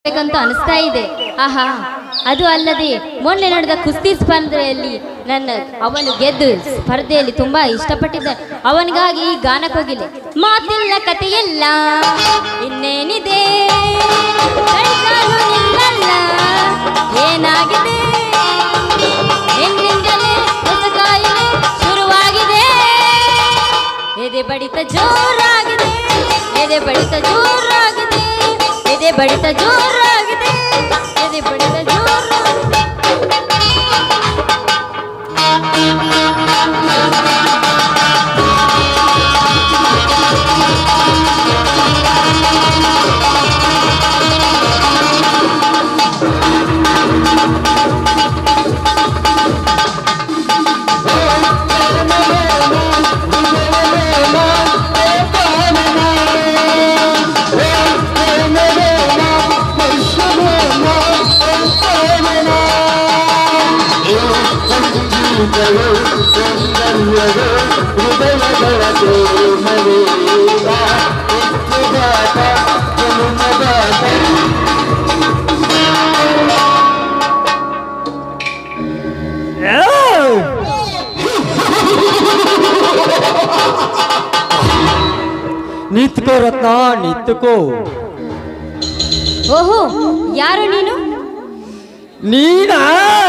ಬೇಕಂತ ಅನಿಸ್ತಾ ಇದೆ ಆಹಾ ಅದು ಅಲ್ಲದೆ ಮೊನ್ನೆ ನಡೆದ ಕುಸ್ತಿ ಸ್ಪರ್ಧೆಯಲ್ಲಿ ನನ್ನ ಅವನು ಗೆದ್ದು ಸ್ಪರ್ಧೆಯಲ್ಲಿ ತುಂಬಾ ಇಷ್ಟಪಟ್ಟಿದ್ದ ಅವನಿಗಾಗಿ ಈ ಗಾನಕ್ಕೋಗಿಲೆ ಮಾತಿಲ್ಲ ಕಥೆಯಲ್ಲ ಇನ್ನೇನಿದೆ ಕೈಕಾಲು ನಿಲ್ಲಲ್ಲ ಏನಾಗಿದೆ ನಿನ್ನಿಂದಲೇ ಹೊಸ ಕಾಯಿಲೆ ಶುರುವಾಗಿದೆ ಎದೆ ಬಡಿತ ಜೋರಾಗಿದೆ ಎದೆ ಬಡಿತ ಜೋರಾಗಿದೆ ಎದೆ ಬಡಿತ ಜೋರಾಗಿದೆ ಎದೆ ಬಡಿತ ಜೋರಾಗಿದೆ ನಿಂತ್ಕೋ ರತ್ನ ನಿಂತ್ಕೋ ಓಹೋ ಯಾರು ನೀನು ನೀನಾ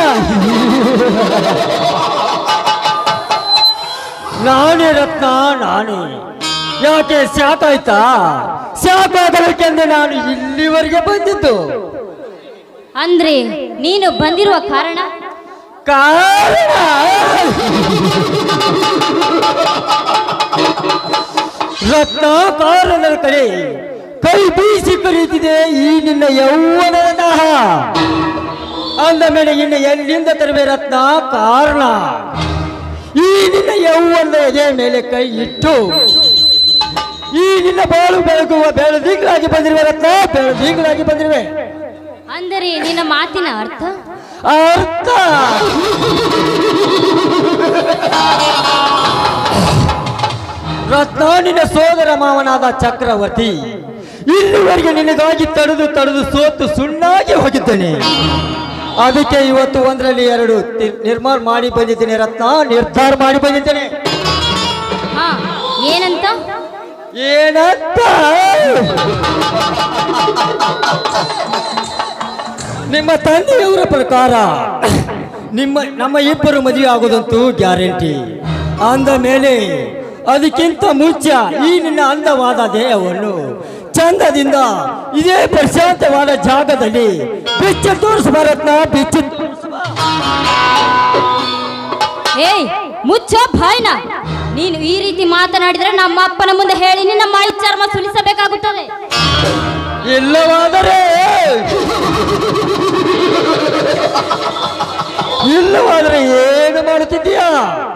ನಾನೇ ರತ್ನ ನಾನೇ ಯಾಕೆ ಸಾಕಾಯ್ತಾ ಸಾಕಾಗಬೇಕೆಂದು ನಾನು ಇಲ್ಲಿವರೆಗೆ ಬಂದಿದ್ದು ಅಂದ್ರೆ ನೀನು ಬಂದಿರುವ ಕಾರಣ ಕಾರಣ ರತ್ನ ಕಾರಣದ ಕಡೆ ಕೈ ಬೀಸಿ ಕರೀತಿದೆ ಈ ನಿನ್ನ ಯೌವನದ ದಾಹ ಅಂದ ಮೇಲೆ ಇನ್ನು ಎಲ್ಲಿಂದ ತರಬೇ ರತ್ನ ಕಾರಣ ಈ ನಿನ್ನ ಯೌವನದ ಎದೆ ಮೇಲೆ ಕೈ ಇಟ್ಟು ಈ ನಿನ್ನ ಬಾಳು ಬೆಳಗುವ ಬೆಳದಿಂಗಳಾಗಿ ಬಂದಿರುವೆ ರತ್ನ ಬೆಳದಿಂಗಳಾಗಿ ಬಂದಿರುವೆ ಅಂದರೆ ನಿನ್ನ ಮಾತಿನ ಅರ್ಥ ಅರ್ಥ ರತ್ನ ನಿನ್ನ ಸೋದರ ಮಾವನಾದ ಚಕ್ರವರ್ತಿ ಇಲ್ಲಿವರೆಗೆ ನಿನಗಾಗಿ ತಡೆದು ತಡೆದು ಸೋತು ಸುಣ್ಣಾಗಿ ಹೋಗಿದ್ದೇನೆ ಅದಕ್ಕೆ ಇವತ್ತು ಒಂದರಲ್ಲಿ ಎರಡು ತಿ- ನಿರ್ಮಾಣ ಮಾಡಿ ಬಂದಿದ್ದೇನೆ ರತ್ನ ನಿರ್ಧಾರ ಮಾಡಿ ಬಂದಿದ್ದೇನೆ ಹಾ ಏನಂತ ಏನಂತ ನಿಮ್ಮ ತಂದೆಯವರ ಪ್ರಕಾರ ನಿಮ್ಮ ನಮ್ಮ ಇಬ್ಬರು ಮದುವೆ ಆಗೋದಂತೂ ಗ್ಯಾರಂಟಿ ಅಂದ ಮೇಲೆ ಅದಕ್ಕಿಂತ ಮುಂಚೆ ಈ ನಿನ್ನ ಅಂದವಾದ ದೇಹವನ್ನು ಚಂದದಿಂದ ಇದೇ ಪ್ರಶಾಂತವಾದ ಜಾಗದಲ್ಲಿ ಬಿಚ್ಚು ತೋರಿಸಬಾರತ್ನ ಬಿಚ್ಚು ತೋರಿಸುವ ಏಯ್ ಮುಚ್ಚೋ ಬಾಯ್ನ ನೀನು ಈ ರೀತಿ ಮಾತನಾಡಿದ್ರೆ ನಮ್ಮ ಅಪ್ಪನ ಮುಂದೆ ಹೇಳಿ ನಿನ್ನ ಮೈ ಚರ್ಮ ಸುಲಿಸಬೇಕಾಗುತ್ತದೆ ಇಲ್ಲವಾದರೆ ಇಲ್ಲವಾದರೆ ಏನು ಮಾಡುತ್ತಿದ್ದೀಯಾ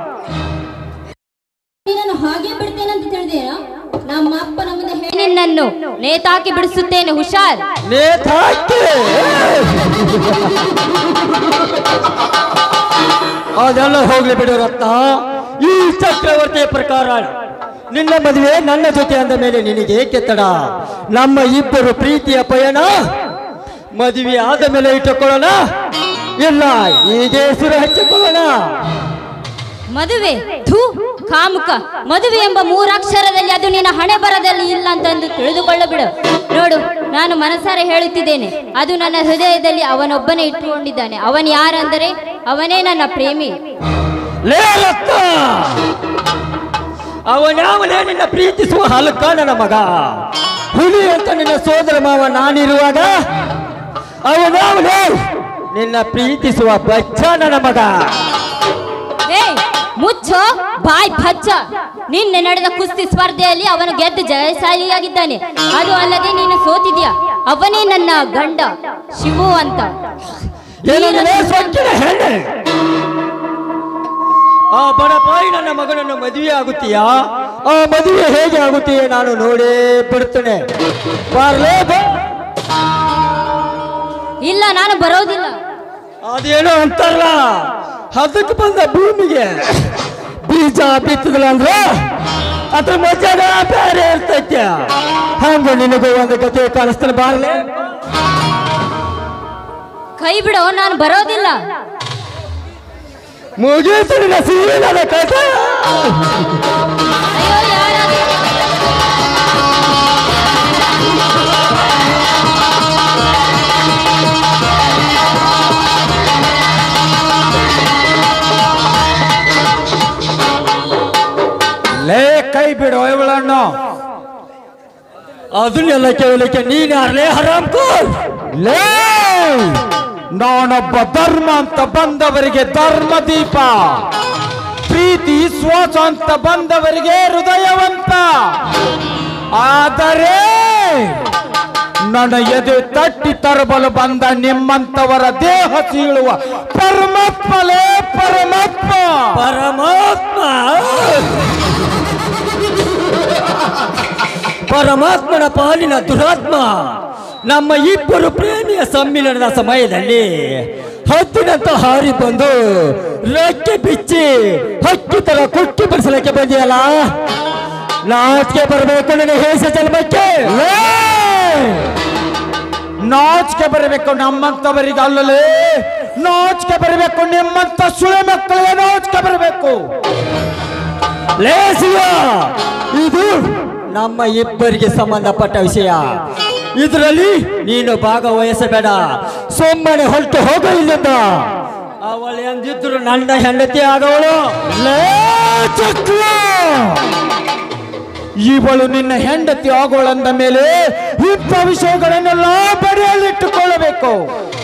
ನಿನ್ನನ್ನು ಹಾಗೆ ಬಿಡ್ತೇನಂತ ತಿಳಿದೇನಾ ನಮ್ಮ ಅಪ್ಪನ ಮುಂದೆ ಹೇಳಿ ನಿನ್ನನ್ನು ನೇತಾಕಿ ಬಿಡಿಸುತ್ತೇನೆ ಹುಷಾರ್ ನೇತಾಕಿ ಅದೆಲ್ಲ ಹೋಗ್ಲಿ ಬಿಡು ರತ್ನ ಈ ಚಕ್ರವರ್ತಿಯ ಪ್ರಕಾರ ನಿನ್ನ ಮದುವೆ ನನ್ನ ಜೊತೆ ಅಂದ ಮೇಲೆ ನಿನಗೆ ಕೆತ್ತಡ ನಮ್ಮ ಇಬ್ಬರು ಪ್ರೀತಿಯ ಪಯಣ ಮದುವೆ ಆದ ಮೇಲೆ ಇಟ್ಟುಕೊಳ್ಳೋಣ ಇಲ್ಲ ಹೀಗೆ ಸುರ ಹಚ್ಚಿಕೊಳ್ಳೋಣ ಮದುವೆ ಥೂ ಕಾಮುಕ ಮದುವೆ ಎಂಬ ಮೂರಾಕ್ಷರದಲ್ಲಿ ಅದು ನಿನ್ನ ಹಣೆ ಬರದಲ್ಲಿ ಇಲ್ಲ ಅಂತಂದು ತಿಳಿದುಕೊಳ್ಳಬಿಡು ನೋಡು ನಾನು ಮನಸಾರೆ ಹೇಳುತ್ತಿದ್ದೇನೆ ಅದು ನನ್ನ ಹೃದಯದಲ್ಲಿ ಅವನೊಬ್ಬನೇ ಇಟ್ಟುಕೊಂಡಿದ್ದಾನೆ ಅವನು ಯಾರಂದರೆ ಅವನೇ ನನ್ನ ಪ್ರೇಮಿ ಲೇ ರತ್ನ ಅವನ್ಯಾವನೇ ನಿನ್ನ ಪ್ರೀತಿಸುವ ಹಲಕ ನನ್ನ ಮಗ ಹುಲಿ ಅಂತ ನಿನ್ನ ಸೋದರ ಮಾವ ನಾನಿರುವಾಗ ಅವನ್ಯಾವನೇ ನಿನ್ನ ಪ್ರೀತಿಸುವ ಬಚ್ಚ ನನ್ನ ಮಗ ಏ ಮುಚ್ಚೋ ಬಾಯ್ ಭಚ್ಚ ನಿನ್ನೆ ನಡೆದ ಕುಸ್ತಿ ಸ್ಪರ್ಧೆಯಲ್ಲಿ ಅವನು ಗೆದ್ದು ಜಯಶಾಲಿಯಾಗಿದ್ದಾನೆ ಅದು ಅಲ್ಲದೆ ನೀನು ಸೋತಿದ್ಯಾ ಅವನೇ ನನ್ನ ಗಂಡ ಶಿವು ಅಂತ ಏನಂದ್ರೆ ಸೊಕ್ಕಿನ ಹೆಣ್ಣೆ ಆ ಬಡಪಾಯಿ ನನ್ನ ಮಗನನ್ನು ಮದುವೆ ಆಗುತ್ತೀಯಾ ಆ ಮದುವೆ ಹೇಗೆ ಆಗುತ್ತೀಯೇ ನಾನು ನೋಡೇ ಬಿಡ್ತೇನೆ ಬಾರ್ಲೇ ಬಾ ಇಲ್ಲ ನಾನು ಬರೋದಿಲ್ಲ ಅದೇನೋ ಅಂತಾರಲ್ಲ ಹದಕ್ಕೆ ಬಂದ ಭೂಮಿಗೆ ಬೀಜ ಬಿತ್ತದಿಲ್ಲ ಅಂದ್ರೆ ಅದ್ರ ಮಜಾನ ಬೇರೆ ಇರ್ತೈತೆ ಹಂಗ ನಿನಗೂ ಒಂದು ಗತಿ ಕಾಣಿಸ್ತಾನೆ ಬಾರ್ಲೆ ಕೈ ಬಿಡೋ ನಾನು ಬರೋದಿಲ್ಲ ಮುಗೀತು ನಿನ್ನ ಸೀಲದ ಕಥೆ ಅಯ್ಯೋ ಯಾರಾದ್ರೂ ಲೇ ಕೈ ಬಿಡು ಇವಳನ್ನು ಅದನ್ನೆಲ್ಲ ಕೇಳಲಿಕ್ಕೆ ನೀನ್ ಯಾರಲೇ ಹರಾಮ್ ಕೋರ್ ಲೇ ನಾನೊಬ್ಬ ಧರ್ಮ ಅಂತ ಬಂದವರಿಗೆ ಧರ್ಮ ದೀಪ ಪ್ರೀತಿ ಶ್ವಾಸ ಅಂತ ಬಂದವರಿಗೆ ಹೃದಯವಂತ ಆದರೆ ನನ್ನ ಎದೆ ತಟ್ಟಿ ತರಬಲು ಬಂದ ನಿಮ್ಮಂತವರ ದೇಹ ಸೀಳುವ ಪರಮಾತ್ಮಲೇ ಪರಮಾತ್ಮ ಪರಮಾತ್ಮ ಪರಮಾತ್ಮನ ಪಾಲಿನ ದುರಾತ್ಮ ನಮ್ಮ ಇಬ್ಬರು ಪ್ರೇಮಿಯ ಸಮ್ಮಿಲನದ ಸಮಯದಲ್ಲಿ ಹದ್ದಿನಂತ ಹಾರಿ ಬಂದು ರೆಕ್ಕೆ ಬಿಚ್ಚಿ ಹಕ್ಕಿ ತರ ಕುಟ್ಟಿ ಬಿಡಿಸಲಿಕ್ಕೆ ಬಂದಿಯಲ್ಲ ನಾಚಿಕೆ ಬರಬೇಕು ನನ್ನ ಹೇಸ ಜನ್ಮಕ್ಕೆ ನಾಚಿಕೆ ಬರಬೇಕು ನಮ್ಮಂತವರಿಗೆ ಅಲ್ಲಲೇ ನಾಚಿಕೆ ಬರಬೇಕು ನಿಮ್ಮಂತ ಸುಳೆ ಮಕ್ಕಳಿಗೆ ನಾಚಿಕೆ ಬರಬೇಕು ಲೇಸಿಯ ಇದು ನಮ್ಮ ಇಬ್ಬರಿಗೆ ಸಂಬಂಧಪಟ್ಟ ವಿಷಯ ಇದರಲ್ಲಿ ನೀನು ಭಾಗವಹಿಸಬೇಡ ಸುಮ್ಮನೆ ಹೊರಟು ಹೋಗ ಇಲ್ಲಿಂದ ಅವಳು ಎಂದಿದ್ರು ನನ್ನ ಹೆಂಡತಿ ಆಗವಳು ಲೇ ಚಕ್ರ ಇವಳು ನಿನ್ನ ಹೆಂಡತಿ ಆಗೋಳಂದ ಮೇಲೆ ಇಂಥ ವಿಷಯಗಳನ್ನೆಲ್ಲ ಬರೆಯಲ್ಲಿಟ್ಟುಕೊಳ್ಳಬೇಕು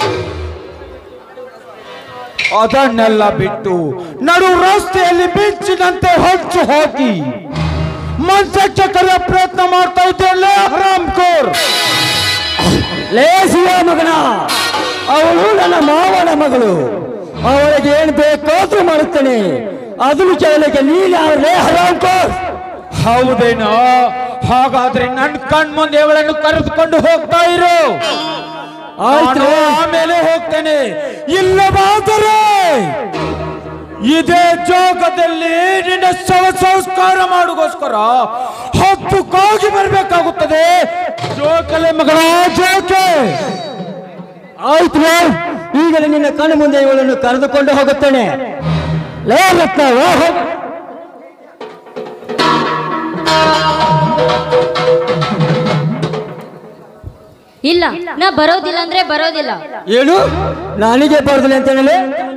ಅದನ್ನೆಲ್ಲ ಬಿಟ್ಟು ನಡು ರಸ್ತೆಯಲ್ಲಿ ಬಿಚ್ಚಿದಂತೆ ಹೊಚ್ಚು ಹೋಗಿ ಮಂಚಕ್ಕೆ ಕರೆಯ ಪ್ರಯತ್ನ ಮಾಡ್ತಾ ಇದ್ದಲ್ಲ ಹರಾಮ್ ಕೋರ್ ಲೇಸಿಯ ಮಗನ ಅವಳು ನನ್ನ ಮಾವನ ಮಗಳು ಅವಳಿಗೆ ಏನ್ ಬೇಕಾದ್ರೂ ಮಾಡುತ್ತೇನೆ ಅದನ್ನು ಕೇಳಲಿಕ್ಕೆ ನೀನು ಯಾರೇ ಹರಾಮ್ ಕೋರ್ ಹೌದೇನೋ ಹಾಗಾದ್ರೆ ನನ್ನ ಕಣ್ ಮುಂದೆ ಅವಳನ್ನು ಕರೆದುಕೊಂಡು ಹೋಗ್ತಾ ಇರು ಆಯ್ತು ಆಮೇಲೆ ಹೋಗ್ತೇನೆ ಇಲ್ಲವಾದರೆ ಇದೇ ಜೋಗದಲ್ಲಿ ನಿನ್ನ ಶವ ಸಂಸ್ಕಾರ ಮಾಡುಗೋಸ್ಕರ ಹತ್ತು ಕಾಗಿ ಬರಬೇಕಾಗುತ್ತದೆ ಜೋಕಲೆ ಮಗಳ ಜೋಕೆ ಆಯ್ತು ಈಗಲೇ ನಿನ್ನ ಕಣ್ಣು ಮುಂದೆ ಇವಳನ್ನು ಕರೆದುಕೊಂಡು ಹೋಗುತ್ತೇನೆ ಲೇ ರತ್ನ ವಾ ಹೋಗು. ಇಲ್ಲ ನಾ ಬರೋದಿಲ್ಲ ಅಂದ್ರೆ ಬರೋದಿಲ್ಲ ಏನು ನನಗೆ ಬರೋದಿಲ್ಲ ಅಂತ ಹೇಳಿ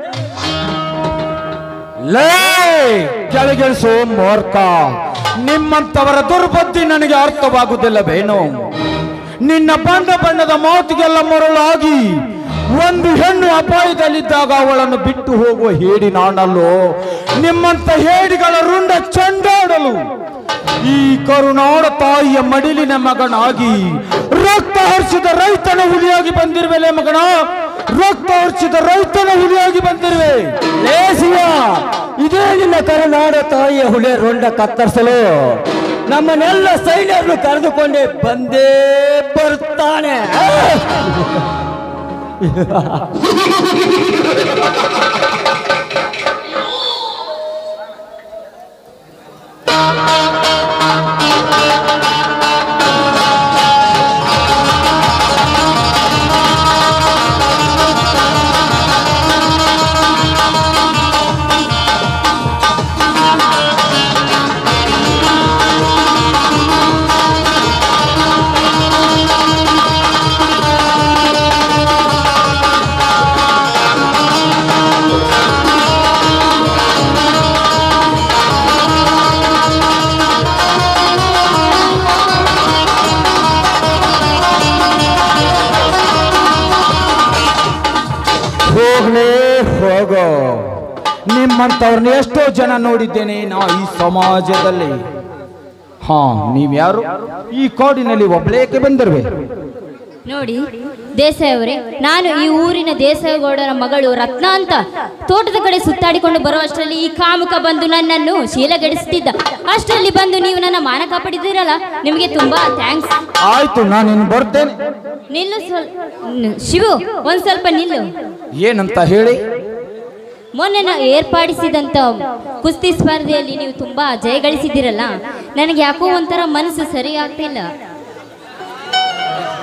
ಲೇ ಕೆಳಗಿಳಿಸು ಮೂರ್ಖ ನಿಮ್ಮಂತವರ ದುರ್ಬುದ್ಧಿ ನನಗೆ ಅರ್ಥವಾಗುವುದಿಲ್ಲವೇನು ನಿನ್ನ ಬಣ್ಣ ಬಣ್ಣದ ಮಾತಿಗೆಲ್ಲ ಮರಳಾಗಿ ಒಂದು ಹೆಣ್ಣು ಅಪಾಯದಲ್ಲಿದ್ದಾಗ ಅವಳನ್ನು ಬಿಟ್ಟು ಹೋಗುವ ಹೇಡಿ ನಾನಲ್ಲೋ ನಿಮ್ಮಂತ ಹೇಡಿಗಳ ರುಂಡ ಚಂಡಾಡಲು ಈ ಕರುನಾಡ ತಾಯಿಯ ಮಡಿಲಿನ ಮಗನಾಗಿ ರಕ್ತ ಹರಿಸಿದ ರೈತನ ಹುಲಿಯಾಗಿ ಬಂದಿರುವೆಲೆ ಮಗನ ರಕ್ತ ಹರಿಸಿದ ರೈತನ ಹುಲಿಯಾಗಿ ಬಂದಿರುವೆ ಲೇಸಿಯ ಇದೇ ನಿನ್ನ ಕರುನಾಡ ತಾಯಿಯ ಹುಲಿಯ ರುಂಡ ಕತ್ತರಿಸಲು ನಮ್ಮನ್ನೆಲ್ಲ ಸೈನ್ಯರನ್ನು ಕರೆದುಕೊಂಡೇ ಬಂದೇ ಬರ್ತಾನೆ ಹೋಗ್ಲೇ ಹೋಗೋ ನಿಮ್ಮಂಥವ್ರನ್ನ ಎಷ್ಟೋ ಜನ ನೋಡಿದ್ದೇನೆ ನಾ ಈ ಸಮಾಜದಲ್ಲಿ ಹಾ ನೀವ್ಯಾರು ಈ ಕಾಡಿನಲ್ಲಿ ಒಬ್ಳೇಕೆ ಬಂದಿರುವೆ ನೋಡಿ ದೇಸಾಯಿ ಅವರೇ ನಾನು ಈ ಊರಿನ ದೇಸಾಯಿಗೌಡರ ಮಗಳು ರತ್ನ ಅಂತ ತೋಟದ ಕಡೆ ಸುತ್ತಾಡಿಕೊಂಡು ಬರುವಷ್ಟರಲ್ಲಿ ಈ ಕಾಮುಕ ಬಂದು ನನ್ನನ್ನು ಶೀಲಗೆಡಿಸುತ್ತಿದ್ದ ಅಷ್ಟರಲ್ಲಿ ಬಂದು ನೀವು ನನ್ನ ಮಾನ ಕಾಪಾಡಿದಿರಲ್ಲ ನಿಮಗೆ ತುಂಬಾ ಥ್ಯಾಂಕ್ಸ್ ಆಯ್ತು ನಾನು ಇನ್ನು ಬರ್ತೇನೆ ನಿಲ್ಲು ಸ್ವಲ್ ನ್- ಶಿವು ಒಂದ್ ಸ್ವಲ್ಪ ನಿಲ್ಲು ಏನಂತ ಹೇಳಿ ಮೊನ್ನೆ ನಾವು ಏರ್ಪಡಿಸಿದಂತ ಕುಸ್ತಿ ಸ್ಪರ್ಧೆಯಲ್ಲಿ ನೀವು ತುಂಬಾ ಜಯ ಗಳಿಸಿದ್ದೀರಲ್ಲ ನನಗೆ ಯಾಕೋ ಒಂಥರ ಮನಸ್ಸು ಸರಿ ಆಗ್ತಿಲ್ಲ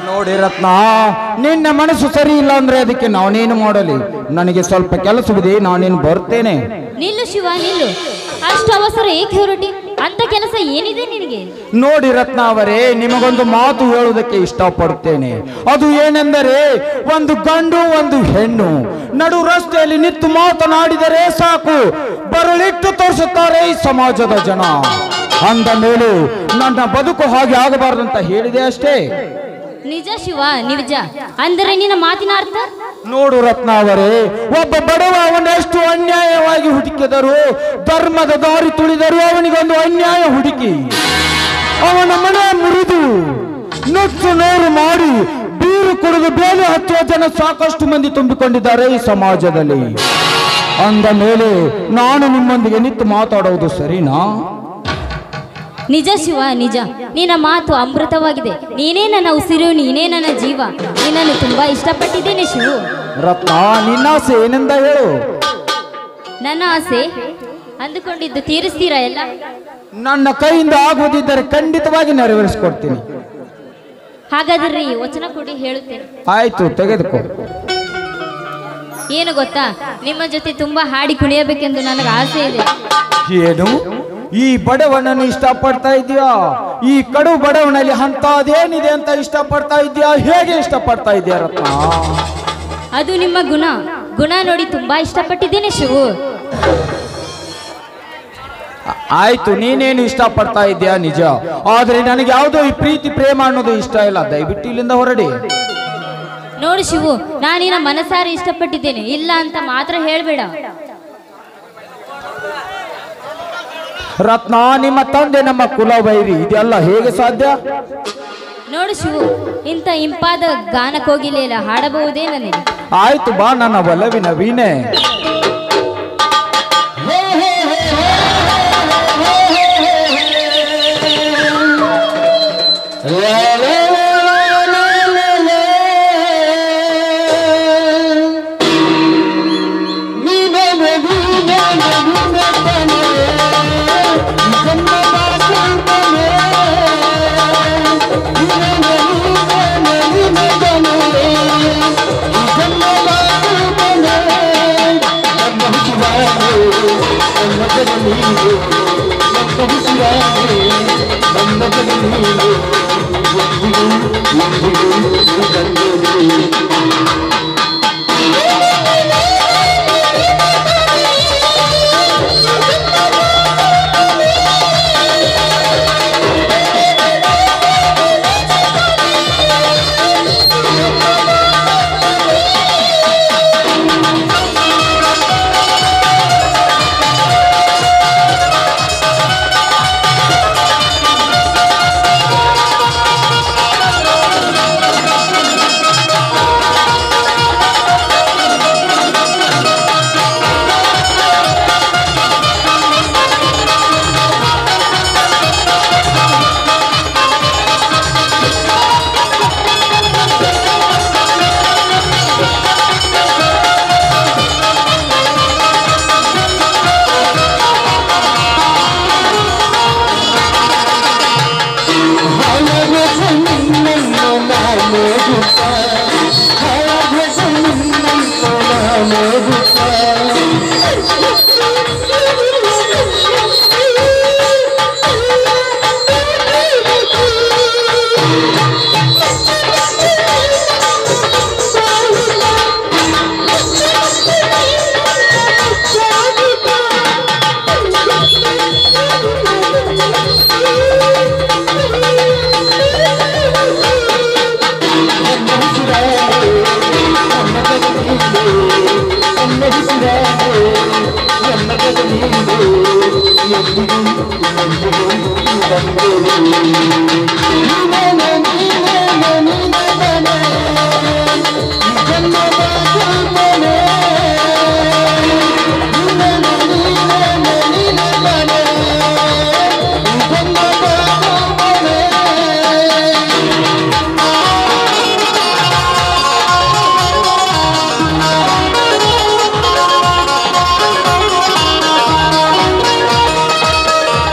ನೋಡಿ ರತ್ನ ನಿನ್ನ ಮನಸ್ಸು ಸರಿ ಇಲ್ಲ ಅಂದ್ರೆ ಅದಕ್ಕೆ ನಾನೇನು ಮಾಡಲಿ ನನಗೆ ಸ್ವಲ್ಪ ಕೆಲಸವಿದೆ ನಾನೇನು ಬರ್ತೇನೆ ನಿಲ್ಲು ಶಿವ ನಿಲ್ಲು ಅಷ್ಟು ಅವಸರ ಏಕೆ ಹೊರಟಿ ಅಂತ ಕೆಲಸ ಏನಿದೆ ನಿನಗೆ ನೋಡಿ ರತ್ನ ಅವರೇ ನಿಮಗೊಂದು ಮಾತು ಹೇಳುವುದಕ್ಕೆ ಇಷ್ಟಪಡುತ್ತೇನೆ ಅದು ಏನೆಂದರೆ ಒಂದು ಗಂಡು ಒಂದು ಹೆಣ್ಣು ನಡು ರಸ್ತೆಯಲ್ಲಿ ನಿಂತು ಮಾತನಾಡಿದರೆ ಸಾಕು ಬರಲಿಟ್ಟು ತೋರಿಸುತ್ತಾರೆ ಈ ಸಮಾಜದ ಜನ ಅಂದ ಮೇಲೆ ನನ್ನ ಬದುಕು ಹಾಗೆ ಆಗಬಾರದಂತ ಹೇಳಿದೆ ಅಷ್ಟೇ ನಿಜ ಶಿವ ನಿಜ ಅಂದರೆ ನಿನ್ನ ಮಾತಿನ ಅರ್ಥ ನೋಡು ರತ್ನ ಅವರೇ ಒಬ್ಬ ಬಡವ ಅವನೆಷ್ಟು ಅನ್ಯಾಯವಾಗಿ ಹುಡುಕಿದರು ಧರ್ಮದ ದಾರಿ ತುಳಿದರು ಅವನಿಗೊಂದು ಅನ್ಯಾಯ ಹುಡುಕಿ ಅವನ ಮನೆ ಮುರಿದು ನುಚ್ಚು ನೂರು ಮಾಡಿ ಬೀರು ಕುಡಿದು ಬೇಲೆ ಹಚ್ಚುವ ಜನ ಸಾಕಷ್ಟು ಮಂದಿ ತುಂಬಿಕೊಂಡಿದ್ದಾರೆ ಈ ಸಮಾಜದಲ್ಲಿ ಅಂದ ಮೇಲೆ ನಾನು ನಿಮ್ಮೊಂದಿಗೆ ನಿಂತು ಮಾತಾಡುವುದು ಸರಿನಾ ನಿಜ ಶಿವ ನಿಜ ನಿನ್ನ ಮಾತು ಅಮೃತವಾಗಿದೆ ನೀನೇ ನನ್ನ ಉಸಿರು ನೀನೇ ನನ್ನ ಜೀವ ನಿನ್ನನ್ನು ತುಂಬಾ ಇಷ್ಟಪಟ್ಟಿದ್ದೇನೆ ಶಿವು ರತ್ನ ನಿನ್ನ ಆಸೆ ಏನೆಂದ ಹೇಳು ನನ್ನ ಆಸೆ ಅಂದುಕೊಂಡಿದ್ದು ತೀರಿಸ್ತೀರಾ ಎಲ್ಲ ನನ್ನ ಕೈಯಿಂದ ಆಗುವುದಿದ್ದರೆ ಖಂಡಿತವಾಗಿ ನೆರವೇರಿಸಿಕೊಡ್ತೀನಿ ಹಾಗಾದ್ರೆ ಈ ವಚನ ಕೊಡಿ ಹೇಳುತ್ತೇನೆ ಆಯ್ತು ತೆಗೆದುಕೋ ಏನು ಗೊತ್ತಾ ನಿಮ್ಮ ಜೊತೆ ತುಂಬಾ ಹಾಡಿ ಕುಣಿಯಬೇಕೆಂದು ನನಗೆ ಆಸೆ ಇದೆ ಏನು ಈ ಬಡವನನ್ನು ಇಷ್ಟಪಡ್ತಾ ಇದೀಯಾ ಈ ಕಡು ಬಡವನಲ್ಲಿ ಅಂತದೇನಿದೆ ಅಂತ ಇಷ್ಟಪಡ್ತಾ ಇದೀಯಾ ಹೇಗೆ ಇಷ್ಟಪಡ್ತಾ ಇದೀಯಾ ರತ್ನ ಅದು ನಿಮ್ಮ ಗುಣ ಗುಣ ನೋಡಿ ತುಂಬಾ ಇಷ್ಟಪಟ್ಟಿದ್ದೇನೆ ಶಿವು ಆ- ಆಯ್ತು ನೀನೇನು ಇಷ್ಟಪಡ್ತಾ ಇದೀಯಾ ನಿಜ ಆದ್ರೆ ನನಗೆ ಯಾವುದೋ ಈ ಪ್ರೀತಿ ಪ್ರೇಮ ಅನ್ನೋದು ಇಷ್ಟ ಇಲ್ಲ ದಯವಿಟ್ಟು ಇಲ್ಲಿಂದ ಹೊರಡಿ ನೋಡು ಶಿವು ನಾನು ನಿನ್ನ ಮನಸಾರೆ ಇಷ್ಟಪಟ್ಟಿದ್ದೇನೆ ಇಲ್ಲ ಅಂತ ಮಾತ್ರ ಹೇಳ್ಬೇಡ ರತ್ನ ನಿಮ್ಮ ತಂದೆ ನಮ್ಮ ಕುಲವೈರಿ ಇದೆಲ್ಲ ಹೇಗೆ ಸಾಧ್ಯ ನೋಡು ಶಿವು ಇಂಥ ಇಂಪಾದ ಗಾನ ಕೋಗಿಲೆಲ್ಲ ಹಾಡಬಹುದೇ ನನಗೆ ಆಯ್ತು ಬಾ ನನ್ನ ಒಲವಿನ ವೀಣೆ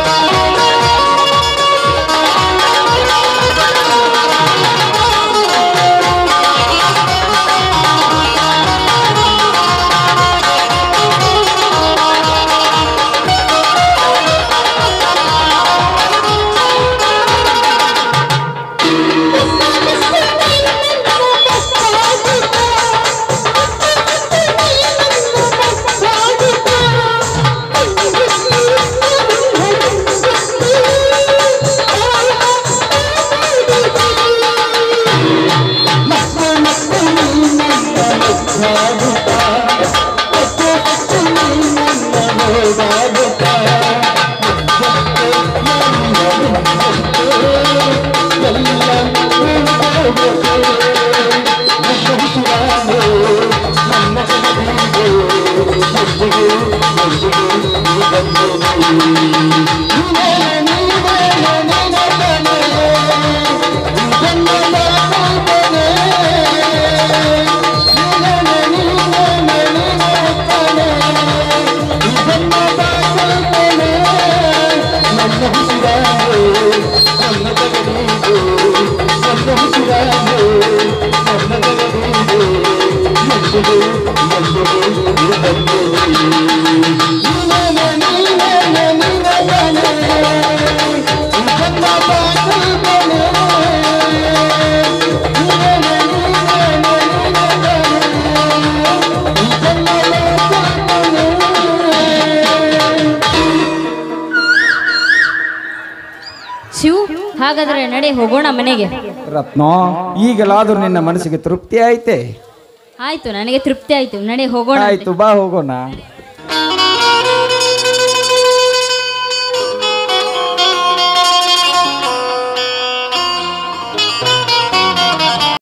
ಿ ಶಿವ್ ಹಾಗಾದ್ರೆ ನಡೆ ಹೋಗೋಣ ಮನೆಗೆ ರತ್ನ ಈಗಲಾದ್ರೂ ನಿನ್ನ ಮನಸ್ಸಿಗೆ ತೃಪ್ತಿ ಐತೆ ಆಯ್ತು ನನಗೆ ತೃಪ್ತಿ ಆಯ್ತು ನಡೆ ಹೋಗೋಣ ಆಯ್ತು ಬಾ ಹೋಗೋಣ